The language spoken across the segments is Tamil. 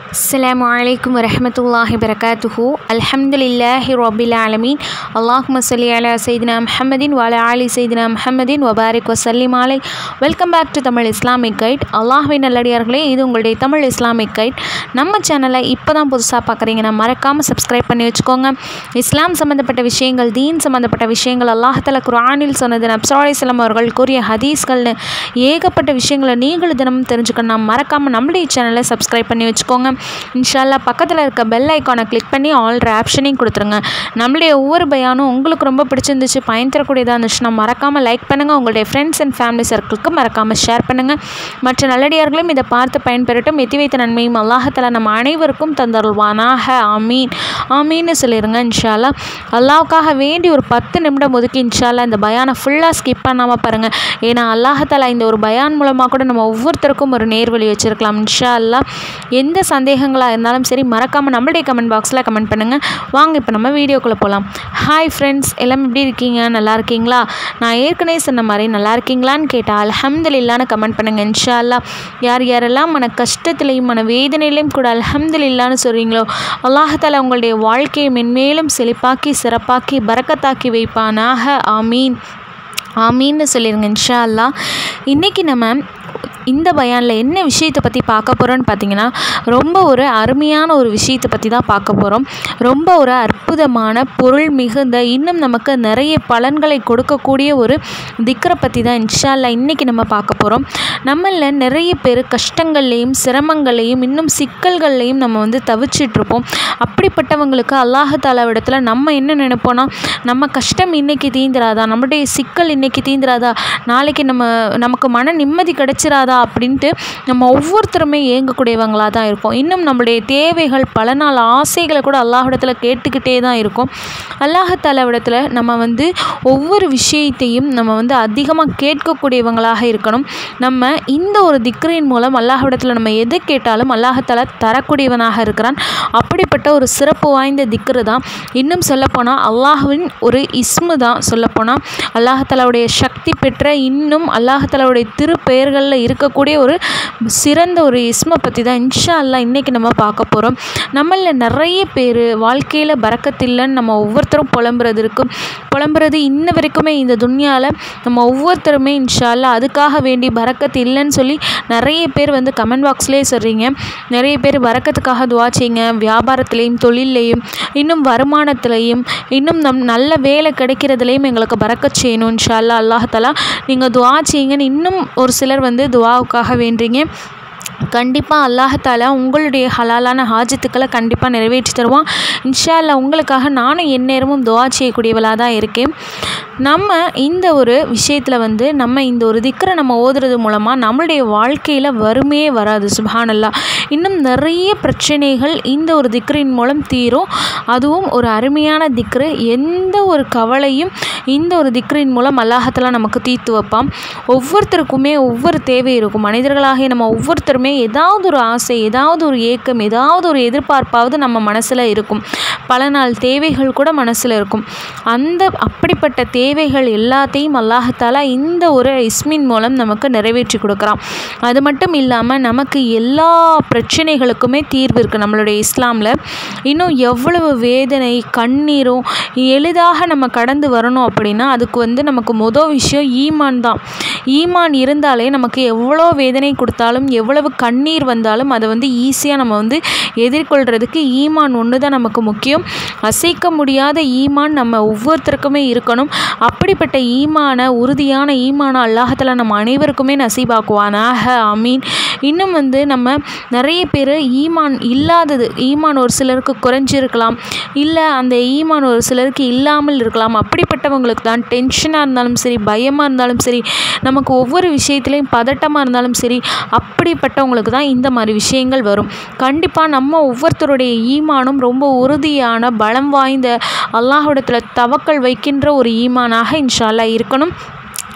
السلام عليكم ورحمة الله وبركاته الحمد لله رب العالمين اللهم صل على سيدنا محمد وعلى آل سيدنا محمد وبارك وسلم عليه welcome back to Tamil Islamic guide அல்லாஹ்வின் நல்லடியார்களே இது உங்களுடைய தமிழ் இஸ்லாமிக் கைட் நம்ம சேனலை இப்போ தான் புதுசாக பார்க்குறீங்கன்னா மறக்காமல் சப்ஸ்கிரைப் பண்ணி வச்சுக்கோங்க இஸ்லாம் சம்மந்தப்பட்ட விஷயங்கள் தீன் சம்மந்தப்பட்ட விஷயங்கள் அல்லாஹால குரானில் சொன்னது நப்சாலை செல்லம் அவர்கள் கூறிய ஹதீஸ்கள்னு ஏகப்பட்ட விஷயங்களை நீங்களும் தினமும் தெரிஞ்சுக்கணும் மறக்காமல் நம்மளுடைய சேனலை சப்ஸ்கிரைப் பண்ணி வச்சுக்கோங்க இன்ஷால்லா பக்கத்தில் இருக்க பெல் ஐக்கானை கிளிக் பண்ணி ஆல் ஆப்ஷனையும் கொடுத்துருங்க நம்மளுடைய ஒவ்வொரு பயானும் உங்களுக்கு ரொம்ப பிடிச்சிருந்துச்சு பயன் தரக்கூடியதாக இருந்துச்சுன்னா மறக்காமல் லைக் பண்ணுங்கள் உங்களுடைய ஃப்ரெண்ட்ஸ் அண்ட் ஃபேமிலி சர்க்கிளுக்கு மறக்காமல் ஷேர் பண்ணுங்கள் மற்ற நல்லடியார்களும் இதை பார்த்து பயன்பெறட்டும் எத்தி வைத்த நன்மையும் அல்லாஹத்தில் நம்ம அனைவருக்கும் தந்தருள்வானாக ஆமீன் ஆமீன்னு சொல்லிடுங்க இன்ஷால்லா அல்லாவுக்காக வேண்டி ஒரு பத்து நிமிடம் ஒதுக்கி இன்ஷால்லா இந்த பயானை ஃபுல்லாக ஸ்கிப் பண்ணாமல் பாருங்கள் ஏன்னா அல்லாஹத்தாலா இந்த ஒரு பயான் மூலமாக கூட நம்ம ஒவ்வொருத்தருக்கும் ஒரு நேர்வழி வச்சுருக்கலாம் இன்ஷா அல்லா எந்த சந்தேகங்களாக இருந்தாலும் சரி மறக்காமல் நம்மளுடைய கமெண்ட் பாக்ஸில் கமெண்ட் பண்ணுங்கள் வாங்க இப்போ நம்ம வீடியோக்குள்ளே போகலாம் ஹாய் ஃப்ரெண்ட்ஸ் எல்லாம் எப்படி இருக்கீங்க நல்லா இருக்கீங்களா நான் ஏற்கனவே சொன்ன மாதிரி நல்லா இருக்கீங்களான்னு கேட்டால் அல்ஹம்துலில்லான்னு கமெண்ட் பண்ணுங்கள் இன்ஷா அல்லா யார் யாரெல்லாம் மன கஷ்டத்துலேயும் மன வேதனையிலையும் கூட அல்ஹம்துலில்லான்னு சொல்கிறீங்களோ அல்லாஹால உங்களுடைய வாழ்க்கையை மென்மேலும் செழிப்பாக்கி சிறப்பாக்கி பறக்கத்தாக்கி வைப்பானாக ஆமீன் ஆமீன்னு சொல்லிடுங்க இன்ஷா அல்லா இன்றைக்கி நம்ம இந்த பயானில் என்ன விஷயத்தை பற்றி பார்க்க போகிறோன்னு பார்த்தீங்கன்னா ரொம்ப ஒரு அருமையான ஒரு விஷயத்தை பற்றி தான் பார்க்க போகிறோம் ரொம்ப ஒரு அற்புதமான பொருள் மிகுந்த இன்னும் நமக்கு நிறைய பலன்களை கொடுக்கக்கூடிய ஒரு திக்கரை பற்றி தான் இன்ஷால்லா இன்றைக்கி நம்ம பார்க்க போகிறோம் நம்மளில் நிறைய பேர் கஷ்டங்கள்லேயும் சிரமங்கள்லேயும் இன்னும் சிக்கல்கள்லேயும் நம்ம வந்து தவிச்சிட்ருப்போம் அப்படிப்பட்டவங்களுக்கு அல்லாஹாலாவிடத்தில் நம்ம என்ன நினைப்போன்னா நம்ம கஷ்டம் இன்றைக்கி தீந்துராதா நம்முடைய சிக்கல் இன்றைக்கி தீந்துராதா நாளைக்கு நம்ம நமக்கு மன நிம்மதி கிடைச்சிராதா அப்படின்ட்டு நம்ம ஒவ்வொருத்தருமே ஏங்கக்கூடியவங்களாக தான் இருப்போம் இன்னும் நம்மளுடைய தேவைகள் பல நாள் ஆசைகளை கூட அல்லாஹிடத்தில் கேட்டுக்கிட்டே தான் இருக்கும் அல்லாஹாலாவிடத்தில் நம்ம வந்து ஒவ்வொரு விஷயத்தையும் நம்ம வந்து அதிகமாக கேட்கக்கூடியவங்களாக இருக்கணும் நம்ம இந்த ஒரு திக்ரின் மூலம் அல்லாஹிடத்தில் நம்ம எது கேட்டாலும் அல்லாஹாலா தரக்கூடியவனாக இருக்கிறான் அப்படிப்பட்ட ஒரு சிறப்பு வாய்ந்த திக்ரு தான் இன்னும் சொல்லப்போனால் அல்லாஹுவின் ஒரு இஸ்மு தான் சொல்லப்போனால் அல்லாஹாலாவுடைய சக்தி பெற்ற இன்னும் அல்லாஹாலாவுடைய திருப்பெயர்களில் இருக்கக்கூடிய ஒரு சிறந்த ஒரு இஸ்மை பற்றி தான் இன்ஷா அல்லா இன்றைக்கி நம்ம பார்க்க போகிறோம் நம்மளில் நிறைய பேர் வாழ்க்கையில் பறக்கத்தில்லைன்னு நம்ம ஒவ்வொருத்தரும் புலம்புறது இருக்கும் புலம்புறது இன்ன வரைக்குமே இந்த துன்யாவில் நம்ம ஒவ்வொருத்தருமே இன்ஷா அல்லா அதுக்காக வேண்டி பறக்கத்து இல்லைன்னு சொல்லி நிறைய பேர் வந்து கமெண்ட் பாக்ஸ்லேயே சொல்கிறீங்க நிறைய பேர் பறக்கத்துக்காக துவா செய்யுங்க வியாபாரத்துலேயும் தொழில்லையும் இன்னும் வருமானத்துலேயும் இன்னும் நம் நல்ல வேலை கிடைக்கிறதுலையும் எங்களுக்கு பறக்க செய்யணும் இன்ஷா அல்லா அல்லாஹாலா நீங்கள் துவா செய்யுங்கன்னு இன்னும் ஒரு சிலர் வந்து துவாவுக்காக வேண்டுறீங்க கண்டிப்பாக அல்லாஹாலா உங்களுடைய ஹலாலான ஹாஜத்துக்களை கண்டிப்பாக நிறைவேற்றி தருவான் இன்ஷா அல்லா உங்களுக்காக நானும் எந்நேரமும் துவா செய்யக்கூடியவளாக தான் இருக்கேன் நம்ம இந்த ஒரு விஷயத்தில் வந்து நம்ம இந்த ஒரு திக்கரை நம்ம ஓதுறது மூலமாக நம்மளுடைய வாழ்க்கையில் வறுமையே வராது சுபானல்லா இன்னும் நிறைய பிரச்சனைகள் இந்த ஒரு திக்கரின் மூலம் தீரும் அதுவும் ஒரு அருமையான திக்ரு எந்த ஒரு கவலையும் இந்த ஒரு திக்ரின் மூலம் அல்லாஹத்தெல்லாம் நமக்கு தீர்த்து வைப்பான் ஒவ்வொருத்தருக்குமே ஒவ்வொரு தேவை இருக்கும் மனிதர்களாகிய நம்ம ஒவ்வொருத்தருமே ஏதாவது ஒரு ஆசை ஏதாவது ஒரு ஏக்கம் ஏதாவது ஒரு எதிர்பார்ப்பாவது நம்ம மனசில் இருக்கும் பல நாள் தேவைகள் கூட மனசில் இருக்கும் அந்த அப்படிப்பட்ட தேவைகள் எல்லாத்தையும் அல்லாஹாலா இந்த ஒரு இஸ்மின் மூலம் நமக்கு நிறைவேற்றி கொடுக்குறான் அது மட்டும் இல்லாமல் நமக்கு எல்லா பிரச்சனைகளுக்குமே தீர்வு இருக்குது நம்மளுடைய இஸ்லாமில் இன்னும் எவ்வளவு வேதனை கண்ணீரும் எளிதாக நம்ம கடந்து வரணும் அப்படின்னா அதுக்கு வந்து நமக்கு மொதல் விஷயம் ஈமான் தான் ஈமான் இருந்தாலே நமக்கு எவ்வளோ வேதனை கொடுத்தாலும் எவ்வளவு கண்ணீர் வந்தாலும் அதை வந்து ஈஸியாக நம்ம வந்து எதிர்கொள்கிறதுக்கு ஈமான் ஒன்று தான் நமக்கு முக்கியம் அசைக்க முடியாத ஈமான் நம்ம ஒவ்வொருத்தருக்குமே இருக்கணும் அப்படிப்பட்ட ஈமான உறுதியான ஈமான அல்லாஹத்தில் நம்ம அனைவருக்குமே நசீபாக்குவானாக அமீன் இன்னும் வந்து நம்ம நிறைய பேர் ஈமான் இல்லாதது ஈமான் ஒரு சிலருக்கு குறைஞ்சிருக்கலாம் இல்லை அந்த ஈமான் ஒரு சிலருக்கு இல்லாமல் இருக்கலாம் அப்படிப்பட்டவங்களுக்கு தான் டென்ஷனாக இருந்தாலும் சரி பயமாக இருந்தாலும் சரி நமக்கு ஒவ்வொரு விஷயத்துலையும் பதட்டமாக இருந்தாலும் சரி அப்படிப்பட்டவங்களுக்கு தான் இந்த மாதிரி விஷயங்கள் வரும் கண்டிப்பாக நம்ம ஒவ்வொருத்தருடைய ஈமானும் ரொம்ப உறுதியான பலம் வாய்ந்த அல்லாஹிடத்தில் தவக்கல் வைக்கின்ற ஒரு ஈமானாக இன்ஷால்லா இருக்கணும்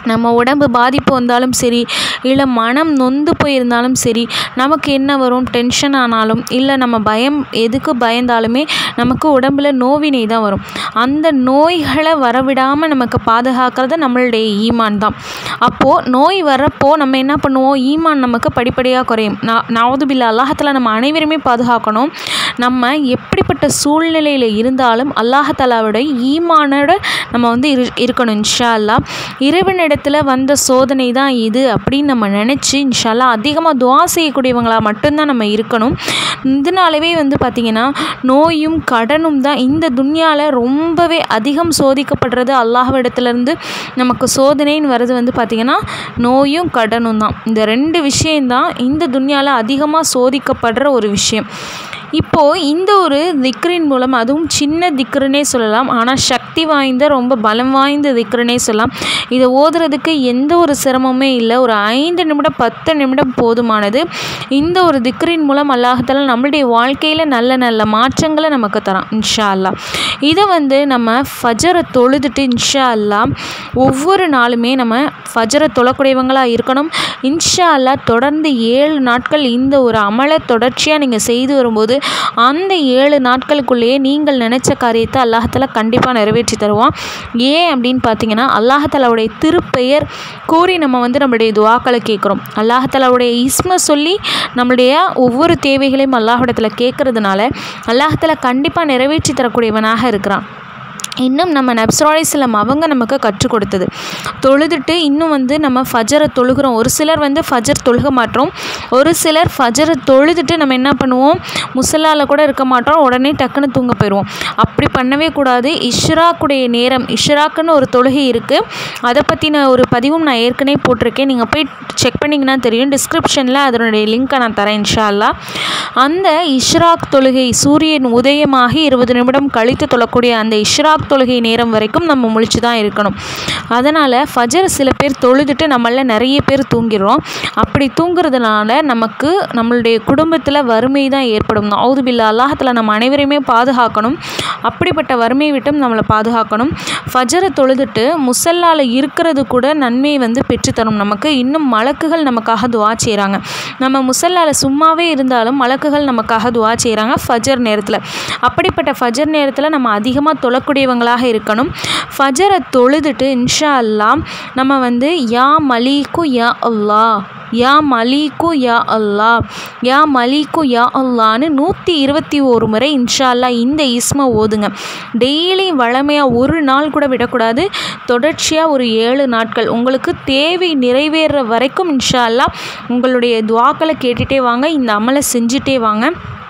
நம்ம உடம்பு பாதிப்பு வந்தாலும் சரி இல்லை மனம் நொந்து போயிருந்தாலும் சரி நமக்கு என்ன வரும் டென்ஷன் ஆனாலும் இல்லை நம்ம பயம் எதுக்கு பயந்தாலுமே நமக்கு உடம்புல நோவினை தான் வரும் அந்த நோய்களை வரவிடாமல் நமக்கு பாதுகாக்கிறது நம்மளுடைய ஈமான் தான் அப்போது நோய் வரப்போ நம்ம என்ன பண்ணுவோம் ஈமான் நமக்கு படிப்படியாக குறையும் நான் நாவதுபில்லா அல்லாஹத்தில் நம்ம அனைவருமே பாதுகாக்கணும் நம்ம எப்படிப்பட்ட சூழ்நிலையில் இருந்தாலும் அல்லாஹாலாவோட ஈமானோட நம்ம வந்து இரு இருக்கணும் இன்ஷா அல்லா இறைவனிடத்தில் வந்த சோதனை தான் இது அப்படின்னு நம்ம நினச்சி இன்ஷால்லா அதிகமாக துவா செய்யக்கூடியவங்களாக மட்டும்தான் நம்ம இருக்கணும் இதனாலவே வந்து பார்த்திங்கன்னா நோயும் கடனும் தான் இந்த துன்யாவில் ரொம்பவே அதிகம் சோதிக்கப்படுறது அல்லாஹ்விடத்துலேருந்து நமக்கு சோதனைன்னு வர்றது வந்து பார்த்திங்கன்னா நோயும் கடனும் தான் இந்த ரெண்டு விஷயந்தான் இந்த துன்யாவில் அதிகமாக சோதிக்கப்படுற ஒரு விஷயம் இப்போது இந்த ஒரு திக்ரின் மூலம் அதுவும் சின்ன திக்ருனே சொல்லலாம் ஆனால் சக்தி வாய்ந்த ரொம்ப பலம் வாய்ந்த திக்ருனே சொல்லலாம் இதை ஓதுறதுக்கு எந்த ஒரு சிரமமே இல்லை ஒரு ஐந்து நிமிடம் பத்து நிமிடம் போதுமானது இந்த ஒரு திக்ரின் மூலம் அல்லாஹால நம்மளுடைய வாழ்க்கையில் நல்ல நல்ல மாற்றங்களை நமக்கு தரான் இன்ஷா அல்லா இதை வந்து நம்ம ஃபஜரை தொழுதுட்டு இன்ஷா அல்லா ஒவ்வொரு நாளுமே நம்ம ஃபஜரை தொழக்கூடியவங்களாக இருக்கணும் இன்ஷா அல்லா தொடர்ந்து ஏழு நாட்கள் இந்த ஒரு அமலை தொடர்ச்சியாக நீங்கள் செய்து வரும்போது அந்த ஏழு நாட்களுக்குள்ளேயே நீங்கள் நினச்ச காரியத்தை அல்லாஹால கண்டிப்பாக நிறைவேற்றி தருவான் ஏன் அப்படின்னு பார்த்தீங்கன்னா அல்லாஹாலாவுடைய திருப்பெயர் கூறி நம்ம வந்து நம்மளுடைய துவாக்களை கேட்குறோம் அல்லாஹாலாவுடைய இஸ்ம சொல்லி நம்மளுடைய ஒவ்வொரு தேவைகளையும் அல்லாஹிடத்தில் கேட்குறதுனால அல்லாஹால கண்டிப்பாக நிறைவேற்றி தரக்கூடியவனாக இருக்கிறான் இன்னும் நம்ம நப்சராலிஸ்லாம் அவங்க நமக்கு கற்றுக் கொடுத்தது தொழுதுட்டு இன்னும் வந்து நம்ம ஃபஜரை தொழுகிறோம் ஒரு சிலர் வந்து ஃபஜர் தொழுக மாட்டோம் ஒரு சிலர் ஃபஜரை தொழுதுட்டு நம்ம என்ன பண்ணுவோம் முசல்லாவில் கூட இருக்க மாட்டோம் உடனே டக்குன்னு தூங்க போயிடுவோம் அப்படி பண்ணவே கூடாது இஷ்ராக்குடைய நேரம் இஷ்ராக்குன்னு ஒரு தொழுகை இருக்குது அதை பற்றின ஒரு பதிவும் நான் ஏற்கனவே போட்டிருக்கேன் நீங்கள் போய் செக் பண்ணிங்கன்னா தெரியும் டிஸ்கிரிப்ஷனில் அதனுடைய லிங்க்கை நான் தரேன் இன்ஷா அல்லா அந்த இஷ்ராக் தொழுகை சூரியன் உதயமாகி இருபது நிமிடம் கழித்து தொழக்கூடிய அந்த இஷ்ராக் தொழுகை நேரம் வரைக்கும் நம்ம முழிச்சு தான் இருக்கணும் அதனால் ஃபஜர் சில பேர் தொழுதுட்டு நம்மள நிறைய பேர் தூங்கிடுறோம் அப்படி தூங்குறதுனால நமக்கு நம்மளுடைய குடும்பத்தில் வறுமை தான் ஏற்படும் அவுதுபில்லா அல்லாஹத்தில் நம்ம அனைவரையுமே பாதுகாக்கணும் அப்படிப்பட்ட வறுமையை விட்டும் நம்மளை பாதுகாக்கணும் ஃபஜரை தொழுதுட்டு முசல்லால் இருக்கிறது கூட நன்மையை வந்து பெற்றுத்தரும் நமக்கு இன்னும் மலக்குகள் நமக்காக துவா செய்கிறாங்க நம்ம முசல்லால் சும்மாவே இருந்தாலும் மலக்குகள் நமக்காக துவா செய்கிறாங்க ஃபஜர் நேரத்தில் அப்படிப்பட்ட ஃபஜர் நேரத்தில் நம்ம அதிகமாக தொழக்கூடியவங்களாக இருக்கணும் ஃபஜரை தொழுதுட்டு இன்ஷா அல்லா நம்ம வந்து யா மலீக்கு யா அல்லா யா மலீக்கு யா அல்லா யா மலீக்கு யா அல்லான்னு நூற்றி இருபத்தி ஒரு முறை இன்ஷா அல்லா இந்த இஸ்மை ஓதுங்க டெய்லி வளமையாக ஒரு நாள் கூட விடக்கூடாது தொடர்ச்சியாக ஒரு ஏழு நாட்கள் உங்களுக்கு தேவை நிறைவேற வரைக்கும் இன்ஷா அல்லா உங்களுடைய துவாக்களை கேட்டுகிட்டே வாங்க இந்த அமலை செஞ்சுட்டே வாங்க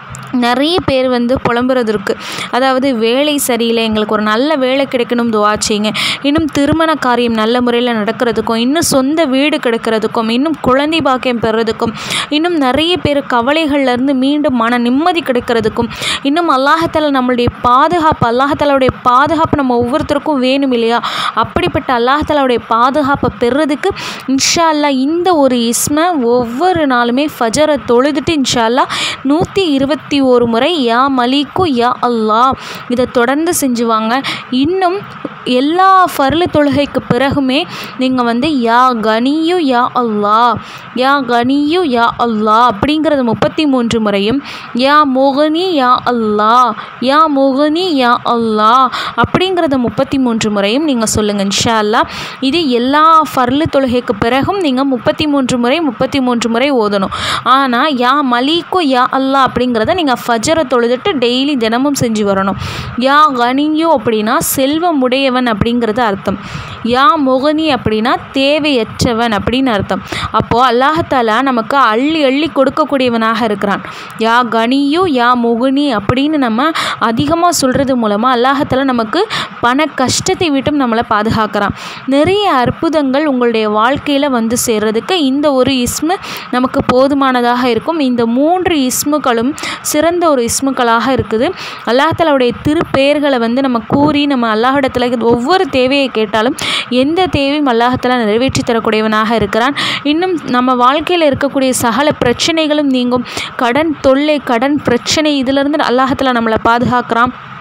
நிறைய பேர் வந்து புலம்புறது இருக்குது அதாவது வேலை சரியில்லை எங்களுக்கு ஒரு நல்ல வேலை கிடைக்கணும் துவா செய்யுங்க இன்னும் திருமண காரியம் நல்ல முறையில் நடக்கிறதுக்கும் இன்னும் சொந்த வீடு கிடைக்கிறதுக்கும் இன்னும் குழந்தை பாக்கியம் பெறுறதுக்கும் இன்னும் நிறைய பேர் கவலைகள்லேருந்து மீண்டும் மன நிம்மதி கிடைக்கிறதுக்கும் இன்னும் அல்லாஹத்தால நம்மளுடைய பாதுகாப்பு அல்லாஹத்தாலாவுடைய பாதுகாப்பு நம்ம ஒவ்வொருத்தருக்கும் வேணும் இல்லையா அப்படிப்பட்ட அல்லாஹத்தாலாவுடைய பாதுகாப்பை பெறுறதுக்கு இன்ஷா அல்லா இந்த ஒரு இஸ்மை ஒவ்வொரு நாளுமே ஃபஜரை தொழுதுட்டு இன்ஷா அல்லா நூற்றி இருபத்தி ஒரு முறை யா மலிக்கு யா அல்லா இதை தொடர்ந்து செஞ்சுவாங்க இன்னும் எல்லா ஃபர்லு தொழுகைக்கு பிறகுமே நீங்கள் வந்து யா கனியு யா அல்லா யா கனியு யா அல்லா அப்படிங்கிறது முப்பத்தி மூன்று முறையும் யா மோகனி யா அல்லா யா மோகனி யா அல்லா அப்படிங்கிறத முப்பத்தி மூன்று முறையும் நீங்கள் சொல்லுங்கள் இன்ஷா அல்லா இது எல்லா ஃபர்லு தொழுகைக்கு பிறகும் நீங்கள் முப்பத்தி மூன்று முறை முப்பத்தி மூன்று முறை ஓதணும் ஆனால் யா மலிக்கு யா அல்லா அப்படிங்கிறத நீங்கள் ஃபஜரை தொழுதுட்டு டெய்லி தினமும் செஞ்சு வரணும் யா கனியு அப்படின்னா செல்வம் உடையவன் அப்படிங்கிறது அர்த்தம் யா முகனி அப்படின்னா தேவையற்றவன் அப்படின்னு அர்த்தம் அப்போது அல்லாஹாலா நமக்கு அள்ளி அள்ளி கொடுக்கக்கூடியவனாக இருக்கிறான் யா கனியு யா முகுனி அப்படின்னு நம்ம அதிகமாக சொல்கிறது மூலமாக அல்லாஹாலா நமக்கு பண கஷ்டத்தை விட்டும் நம்மளை பாதுகாக்கிறான் நிறைய அற்புதங்கள் உங்களுடைய வாழ்க்கையில் வந்து சேர்றதுக்கு இந்த ஒரு இஸ்மு நமக்கு போதுமானதாக இருக்கும் இந்த மூன்று இஸ்முகளும் சிறந்த ஒரு இஸ்முக்களாக இருக்குது அல்லாஹாலாவுடைய திருப்பெயர்களை வந்து நம்ம கூறி நம்ம அல்லாஹிடத்தில் ஒவ்வொரு தேவையை கேட்டாலும் எந்த தேவையும் அல்லாஹாலா நிறைவேற்றி தரக்கூடியவனாக இருக்கிறான் இன்னும் நம்ம வாழ்க்கையில் இருக்கக்கூடிய சகல பிரச்சனைகளும் நீங்கும் கடன் தொல்லை கடன் பிரச்சனை இதிலிருந்து அல்லாஹாலா நம்மளை பாதுகாக்கிறான்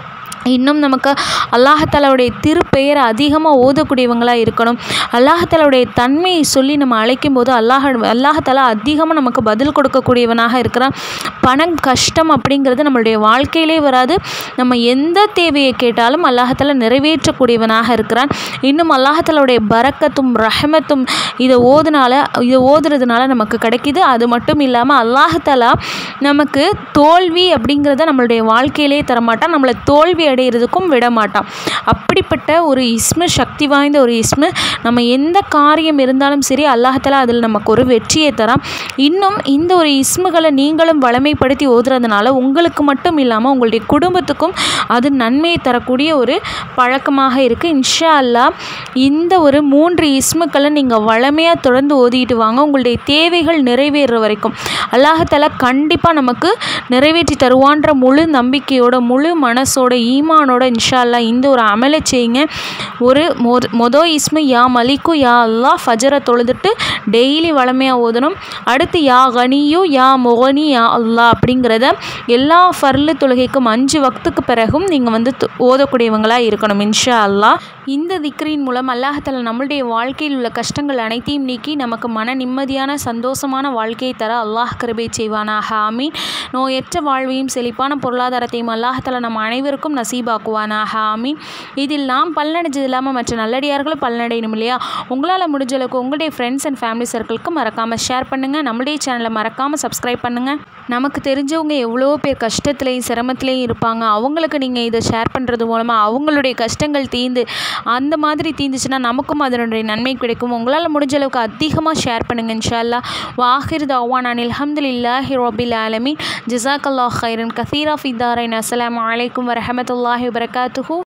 இன்னும் நமக்கு அல்லாஹாலாவுடைய திருப்பெயரை அதிகமாக ஓதக்கூடியவங்களாக இருக்கணும் அல்லாஹாலாவுடைய தன்மையை சொல்லி நம்ம அழைக்கும் போது அல்லாஹ் அல்லாஹாலா அதிகமாக நமக்கு பதில் கொடுக்கக்கூடியவனாக இருக்கிறான் பணம் கஷ்டம் அப்படிங்கிறது நம்மளுடைய வாழ்க்கையிலே வராது நம்ம எந்த தேவையை கேட்டாலும் அல்லாஹாலா நிறைவேற்றக்கூடியவனாக இருக்கிறான் இன்னும் அல்லாஹாலாவுடைய பரக்கத்தும் ரஹமத்தும் இதை ஓதுனால இதை ஓதுறதுனால நமக்கு கிடைக்கிது அது மட்டும் இல்லாமல் அல்லாஹாலா நமக்கு தோல்வி அப்படிங்கிறத நம்மளுடைய வாழ்க்கையிலே தரமாட்டான் நம்மளை தோல்வி அடைகிறதுக்கும் விட மாட்டான் அப்படிப்பட்ட ஒரு இஸ்மு சக்தி வாய்ந்த ஒரு இஸ்மு நம்ம எந்த காரியம் இருந்தாலும் சரி அல்லாஹாலா அதில் நமக்கு ஒரு வெற்றியை தரான் இன்னும் இந்த ஒரு இஸ்முகளை நீங்களும் வளமைப்படுத்தி ஓதுறதுனால உங்களுக்கு மட்டும் இல்லாமல் உங்களுடைய குடும்பத்துக்கும் அது நன்மையை தரக்கூடிய ஒரு பழக்கமாக இருக்குது இன்ஷா அல்லா இந்த ஒரு மூன்று இஸ்முக்களை நீங்கள் வளமையாக தொடர்ந்து ஓதிட்டு வாங்க உங்களுடைய தேவைகள் நிறைவேறுற வரைக்கும் அல்லாஹாலா கண்டிப்பாக நமக்கு நிறைவேற்றி தருவான்ற முழு நம்பிக்கையோட முழு மனசோட ஈமானோட இன்ஷா அல்லா இந்த ஒரு அமலை செய்யுங்க ஒரு மொ மொதல் இஸ்மு யா மலிக்கு யா அல்லா ஃபஜரை தொழுதுட்டு டெய்லி வளமையாக ஓதணும் அடுத்து யா கனியு யா மொகனி யா அல்லா அப்படிங்கிறத எல்லா ஃபர்லு தொழுகைக்கும் அஞ்சு வக்துக்கு பிறகும் நீங்கள் வந்து து- ஓதக்கூடியவங்களாக இருக்கணும் இன்ஷா அல்லா இந்த திக்ரின் மூலம் அல்லாஹால நம்மளுடைய வாழ்க்கையில் உள்ள கஷ்டங்கள் அனைத்தையும் நீக்கி நமக்கு மன நிம்மதியான சந்தோஷமான வாழ்க்கையை தர அல்லாஹ் கிருபை செய்வானாக ஆமீன் நோயற்ற வாழ்வையும் செழிப்பான பொருளாதாரத்தையும் அல்லாஹால நம்ம அனைவருக்கும் நசீபாக்குவானாக ஆமீன் இதில் நாம் பல்லடைஞ்சது இல்லாமல் மற்ற நல்லடியார்களும் பல்லடையணும் இல்லையா உங்களால் முடிஞ்ச அளவுக்கு உங்களுடைய ஃப்ரெண்ட்ஸ் அண்ட் ஃபேமிலி சர்க்கிளுக்கு மறக்காமல் ஷேர் பண்ணுங்கள் நம்மளுடைய சேனலை மறக்காமல் சப்ஸ்கிரைப் பண்ணுங்கள் நமக்கு தெரிஞ்சவங்க எவ்வளோ பேர் கஷ்டத்துலேயும் சிரமத்துலேயும் இருப்பாங்க அவங்களுக்கு நீங்கள் இதை ஷேர் பண்ணுறது மூலமாக அவங்களுடைய கஷ்டங்கள் தீர்ந்து அந்த மாதிரி தீர்ந்துச்சுன்னா நமக்கும் அதனுடைய நன்மை கிடைக்கும் உங்களால் முடிஞ்ச அளவுக்கு அதிகமாக ஷேர் பண்ணுங்கள் இன்ஷால்லா வாஹிர் தவான் அனில் அஹமதுல்லாஹி ரபில் ஆலமீன் ஜிசாக் அல்லாஹ் ஹைரன் கசீரா ஃபிதாரின் அஸ்ஸலாமு அலைக்கும் வரஹமத்துல்லாஹி வபரகாத்துஹு